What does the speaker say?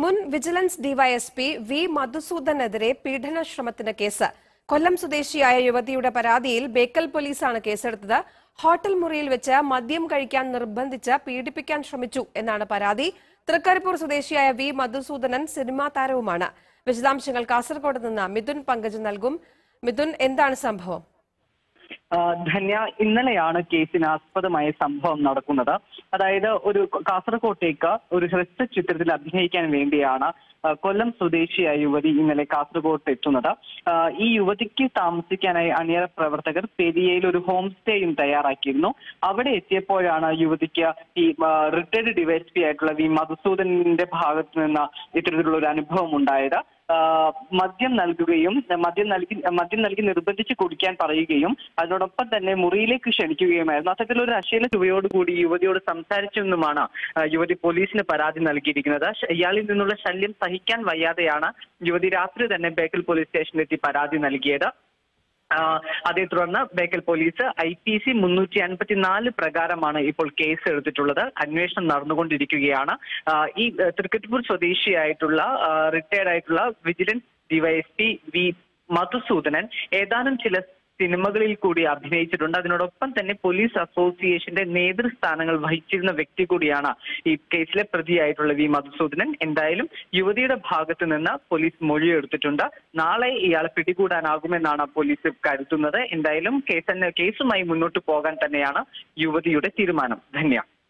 മുൻ vigilance DYSP V മധുസൂദനെതിരെ പീഡനശ്രമത്തിന് കേസ് കൊല്ലം സ്വദേശിയായ യുവതിയുടെ പരാതിയിൽ ബേക്കൽ പോലീസാണ് കേസെടുത്തത് ഹോട്ടൽ മുറിയിൽ വെച്ച് മദ്യം കഴിക്കാൻ നിർബന്ധിച്ച് പീഡിപ്പിക്കാൻ ശ്രമിച്ചു എന്നാണ് പരാതി തൃക്കരിപ്പൂർ സ്വദേശിയായ വി മധുസൂദനൻ സിനിമാ താരവുമാണ് വിശദാംശങ്ങൾ കാസർഗോഡ് നിന്ന് മിഥുൻ പങ്കജ് നൽകും മിഥുൻ എന്താണ് സംഭവം ആ, ധന്യ ഇന്നലെയാണ് കേസിന് ആസ്പദമായ സംഭവം നടക്കുന്നത് അതായത് ഒരു കാസർകോട്ടേക്ക് ഒരു ഹ്രസ്വ ചിത്രത്തിൽ അഭിനയിക്കാൻ വേണ്ടിയാണ് ആ, കൊല്ലം സ്വദേശിയായ യുവതി ഇന്നലെ കാസർഗോഡ് എത്തുന്നത് ആ, ഈ യുവതിക്ക് താമസിക്കാനായി അണിയറ പ്രവർത്തകർ പെരിയയിൽ ഒരു ഹോം സ്റ്റേയും തയ്യാറാക്കിയിരുന്നു അവിടെ എത്തിയപ്പോഴാണ് യുവതിക്ക് ഈ റിട്ടയർഡ് ഡിവൈഎസ്പി ആയിട്ടുള്ള വി മധുസൂദനന്റെ ഭാഗത്ത് നിന്ന് ഇത്തരത്തിലുള്ള ഒരു അനുഭവം ഉണ്ടായത് ആ, മദ്യം നൽകുകയും മദ്യം നൽകി മദ്യം നൽകി നിർബന്ധിച്ച് കുടിക്കാൻ പറയുകയും അതിനോടൊപ്പം തന്നെ മുറിയിലേക്ക് ക്ഷണിക്കുകയുമായിരുന്നു അത്തരത്തിലൊരു അശ്ലീല ചുവയോടുകൂടി യുവതിയോട് സംസാരിച്ചെന്നുമാണ് ആ, യുവതി പോലീസിന് പരാതി നൽകിയിരിക്കുന്നത് ശ- ഇയാളിൽ നിന്നുള്ള ശല്യം സഹിക്കാൻ വയ്യാതെയാണ് യുവതി രാത്രി തന്നെ ബേക്കൽ പോലീസ് സ്റ്റേഷനിലെത്തി പരാതി നൽകിയത് ആ, അതേ തുടർന്ന് Bekal police I P C മുന്നൂറ്റി അൻപത്തിനാല് പ്രകാരമാണ് ഇപ്പോൾ കേസ് എടുത്തിട്ടുള്ളത് അന്വേഷണം നടന്നുകൊണ്ടിരിക്കുകയാണ് ആ, ഈ ആ, തൃക്കരിപ്പൂർ സ്വദേശിയായിട്ടുള്ള റിട്ടയർഡ് ആയിട്ടുള്ള വിജിലൻസ് ഡിവൈഎസ്പി വി മധുസൂദനൻ ഏതാനും ചില സിനിമകളിൽ കൂടി അഭിനയിച്ചിട്ടുണ്ട് അതിനോടൊപ്പം തന്നെ പോലീസ് അസോസിയേഷന്റെ നേതൃസ്ഥാനങ്ങൾ വഹിച്ചിരുന്ന വ്യക്തി കൂടിയാണ് ഈ കേസിലെ പ്രതിയായിട്ടുള്ള വി മധുസൂദനൻ എന്തായാലും യുവതിയുടെ ഭാഗത്ത് നിന്ന് പോലീസ് മൊഴിയെടുത്തിട്ടുണ്ട് നാളെ ഇയാളെ പിടികൂടാനാകുമെന്നാണ് പോലീസ് കരുതുന്നത് എന്തായാലും കേസ് കേസുമായി മുന്നോട്ട് പോകാൻ തന്നെയാണ് യുവതിയുടെ തീരുമാനം ധന്യ